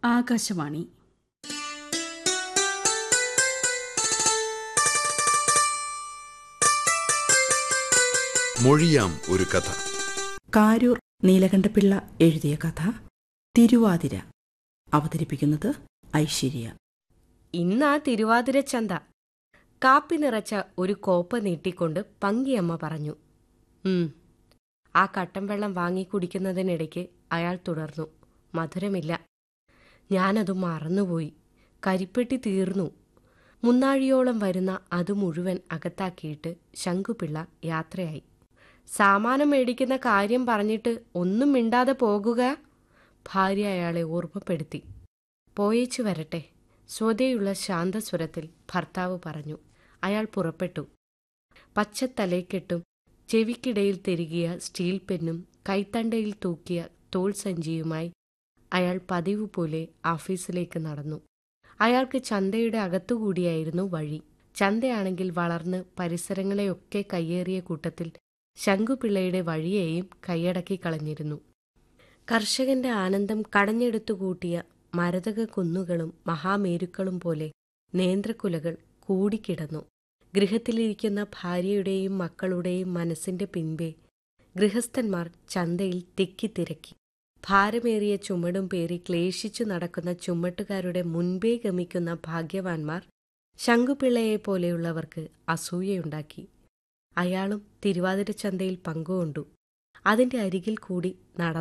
ആകാശവാണി മൊഴിയാം ഒരു കഥ കാരൂർ നീലകണ്ഠപിള്ള എഴുതിയ കഥ തിരുവാതിര അവതരിപ്പിക്കുന്നത് ഐശ്വര്യ ഇന്നാ തിരുവാതിര ചന്ത കാപ്പി നിറച്ച ഒരു കോപ്പ നീട്ടിക്കൊണ്ട് പങ്കിയമ്മ പറഞ്ഞു ഉം ആ കട്ടൻ വെള്ളം വാങ്ങി കുടിക്കുന്നതിനിടയ്ക്ക് അയാൾ തുടർന്നു മധുരമില്ല ഞാനത് മറന്നുപോയി കരിപ്പെട്ടി തീർന്നു മുന്നാഴിയോളം വരുന്ന അത് മുഴുവൻ അകത്താക്കിയിട്ട് ശങ്കുപിള്ള യാത്രയായി സാമാനം മേടിക്കുന്ന കാര്യം പറഞ്ഞിട്ട് ഒന്നും മിണ്ടാതെ പോകുക ഭാര്യ അയാളെ ഓർമ്മപ്പെടുത്തി പോയേച്ചു വരട്ടെ സ്വതയുള്ള ശാന്തസ്വരത്തിൽ ഭർത്താവ് പറഞ്ഞു അയാൾ പുറപ്പെട്ടു പച്ചത്തലയ്ക്കെട്ടും ചെവിക്കിടയിൽ തിരുകിയ സ്റ്റീൽ പെന്നും കൈത്തണ്ടയിൽ തൂക്കിയ തോൾ സഞ്ചിയുമായി അയാൾ പതിവ് പോലെ ഓഫീസിലേക്ക് നടന്നു അയാൾക്ക് ചന്തയുടെ അകത്തുകൂടിയായിരുന്നു വഴി ചന്തയാണെങ്കിൽ വളർന്ന് പരിസരങ്ങളെയൊക്കെ കയ്യേറിയ കൂട്ടത്തിൽ ശങ്കുപിള്ളയുടെ വഴിയെയും കൈയടക്കി കളഞ്ഞിരുന്നു കർഷകന്റെ ആനന്ദം കടഞ്ഞെടുത്തു കൂട്ടിയ മരതക കുന്നുകളും മഹാമേരുക്കളും പോലെ നേന്ത്രക്കുലകൾ കൂടിക്കിടന്നു ഗൃഹത്തിലിരിക്കുന്ന ഭാര്യയുടെയും മക്കളുടെയും മനസ്സിന്റെ പിൻപേ ഗൃഹസ്ഥന്മാർ ചന്തയിൽ തിക്കിത്തിരക്കി ഭാരമേറിയ ചുമടും പേറി ക്ലേശിച്ചു നടക്കുന്ന ചുമട്ടുകാരുടെ മുൻപേ ഗമിക്കുന്ന ഭാഗ്യവാന്മാർ ശങ്കുപിള്ളയെ പോലെയുള്ളവർക്ക് അസൂയയുണ്ടാക്കി അയാളും തിരുവാതിരച്ചന്തയിൽ പങ്കുകൊണ്ടു അതിന്റെ അരികിൽ കൂടി നടന്നു